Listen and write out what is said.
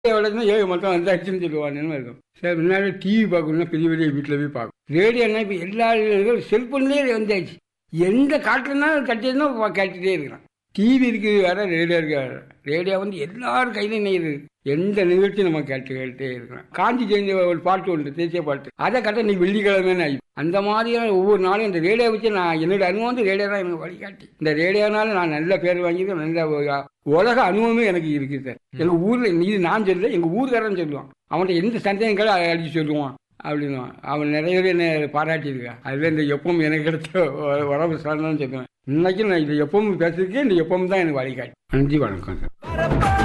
எவ்வளோன்னா ஏழு மட்டும் வந்தாச்சுன்னு சொல்லுவாங்கன்னு இருக்கும் சரி முன்னாடி டிவி பார்க்கணும்னா பெரிய பெரிய வீட்டில் போய் பார்க்கும் ரேடியோனா இப்போ எல்லா செல்ஃபோன்லேயே வந்தாச்சு எந்த காட்டுலனாலும் கட்டினா கேட்டுகிட்டே இருக்கிறான் டிவி இருக்குது வேற ரேடியோ இருக்கு வேற ரேடியோ வந்து எல்லாரும் கையிலும் நெய்யுது எந்த நிகழ்ச்சி நம்ம கேட்டு கேட்டே இருக்கிறோம் காந்தி ஜெயந்தி ஒரு பாட்டு உண்டு தேசிய பாட்டு அதை கட்ட நீ வெள்ளிக்கிழமைன்னு ஆகி அந்த மாதிரியான ஒவ்வொரு நாளும் இந்த ரேடியோ வச்சு நான் என்னோட அனுபவம் வந்து ரேடியோ தான் எனக்கு வழிகாட்டி இந்த ரேடியோனால நான் நல்ல பேர் வாங்கியிருக்கேன் நல்ல ஒரு உலக அனுபவமே எனக்கு இருக்குது சார் எங்க ஊர்ல இது நான் சொல்ல எங்க ஊர்காரன் சொல்லுவான் அவன்கிட்ட எந்த சந்தேகம் கேள்வி அதை அடிச்சு சொல்லுவான் அப்படின்னு அவன் நிறைய பேர் என்ன பாராட்டியிருக்கான் அதுல இந்த எப்பவும் எனக்கு கிடைச்ச உ- உறவு சார்ந்தான்னு சொல்லுவேன் இன்னைக்கு நான் இது எப்பவும் பேசுறதுக்கே இந்த எப்பவும் தான் எனக்கு வழிகாட்டி நன்றி வணக்கம் சார்